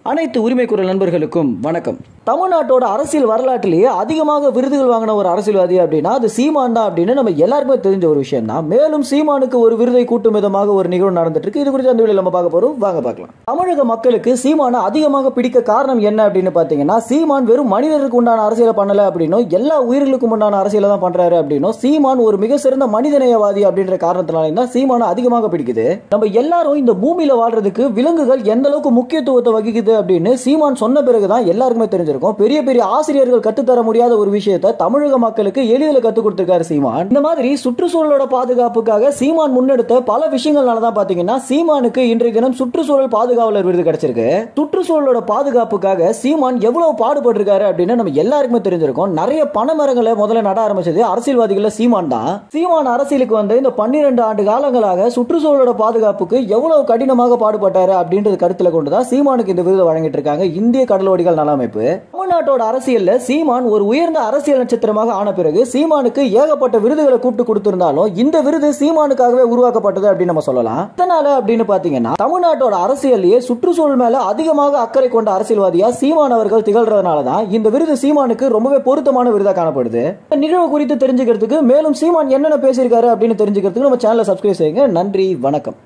அனைத்து உரிமை குரல் நண்பர்களுக்கும் வணக்கம் தமிழ்நாட்டோட அரசியல் வரலாற்றிலேயே அதிகமாக விருதுகள் வாங்கின ஒரு அரசியல்வாதி அப்படின்னா அது சீமான் தான் அப்படின்னு நம்ம எல்லாருக்குமே தெரிஞ்ச ஒரு விஷயம் தான் மேலும் சீமானுக்கு ஒரு விருதை கூட்டும் விதமாக ஒரு நிகழ்வு நடந்துட்டு இருக்கு இது குறித்து அந்த வீடியோ நம்ம பார்க்க போறோம் வாங்க பார்க்கலாம் தமிழக மக்களுக்கு சீமானை அதிகமாக பிடிக்க காரணம் என்ன அப்படின்னு பாத்தீங்கன்னா சீமான் வெறும் மனிதருக்கு உண்டான அரசியலை பண்ணல அப்படின்னும் எல்லா உயிர்களுக்கும் உண்டான அரசியலை தான் பண்றாரு அப்படின்னும் சீமான் ஒரு மிக சிறந்த மனிதநேயவாதி அப்படின்ற காரணத்தினால தான் சீமானை அதிகமாக பிடிக்குது நம்ம எல்லாரும் இந்த பூமியில வாழ்றதுக்கு விலங்குகள் எந்த அளவுக்கு முக்கியத்துவத்தை வகிக்குது அப்படின்னு சீமான் சொன்ன பிறகுதான் எல்லாருக்குமே தெரிஞ்சிருக்கும் பெரிய பெரிய ஆசிரியர்கள் கத்துத்தர முடியாத ஒரு விஷயத்தை தமிழக மக்களுக்கு எளிதில் கத்துக் கொடுத்திருக்காரு சீமான் இந்த மாதிரி சுற்றுச்சூழலோட பாதுகாப்புக்காக சீமான் முன்னெடுத்த பல விஷயங்கள்னால தான் பாத்தீங்கன்னா சீமானுக்கு இன்றைய தினம் சுற்றுச்சூழல் பாதுகாவலர் விருது கிடைச்சிருக்கு சுற்றுச்சூழலோட பாதுகாப்புக்காக சீமான் எவ்வளவு பாடுபட்டிருக்காரு அப்படின்னு நம்ம எல்லாருக்குமே தெரிஞ்சிருக்கும் நிறைய பனைமரங்களை முதல்ல நட ஆரம்பிச்சது அரசியல்வாதிகள் சீமான் தான் சீமான் அரசியலுக்கு வந்து இந்த பன்னிரண்டு ஆண்டு காலங்களாக சுற்றுச்சூழலோட பாதுகாப்புக்கு எவ்வளவு கடினமாக பாடுபட்டாரு அப்படின்றது கருத்துல கொண்டுதான் சீமானுக்கு இந்த விருது வழங்கிட்டு இருக்காங்க இந்திய கடலோடிகள் நல அமைப்பு தமிழ்நாட்டோட அரசியல்ல சீமான் ஒரு உயர்ந்த அரசியல் நட்சத்திரமாக ஆன பிறகு சீமானுக்கு ஏகப்பட்ட விருதுகளை கூப்பிட்டு கொடுத்திருந்தாலும் இந்த விருது சீமானுக்காகவே உருவாக்கப்பட்டது அப்படின்னு நம்ம சொல்லலாம் இதனால அப்படின்னு பாத்தீங்கன்னா தமிழ்நாட்டோட அரசியல்லையே சுற்றுச்சூழல் மேல அதிகமாக அக்கறை கொண்ட அரசியல்வாதியா சீமான் அவர்கள் திகழ்றதுனால தான் இந்த விருது சீமானுக்கு ரொம்பவே பொருத்தமான விருதா காணப்படுது இந்த நிகழ்வு குறித்து தெரிஞ்சுக்கிறதுக்கு மேலும் சீமான் என்னென்ன பேசியிருக்காரு அப்படின்னு தெரிஞ்சுக்கிறதுக்கு நம்ம சேனலை சப்ஸ்கிரைப் செய்யுங்க நன்றி வணக்கம்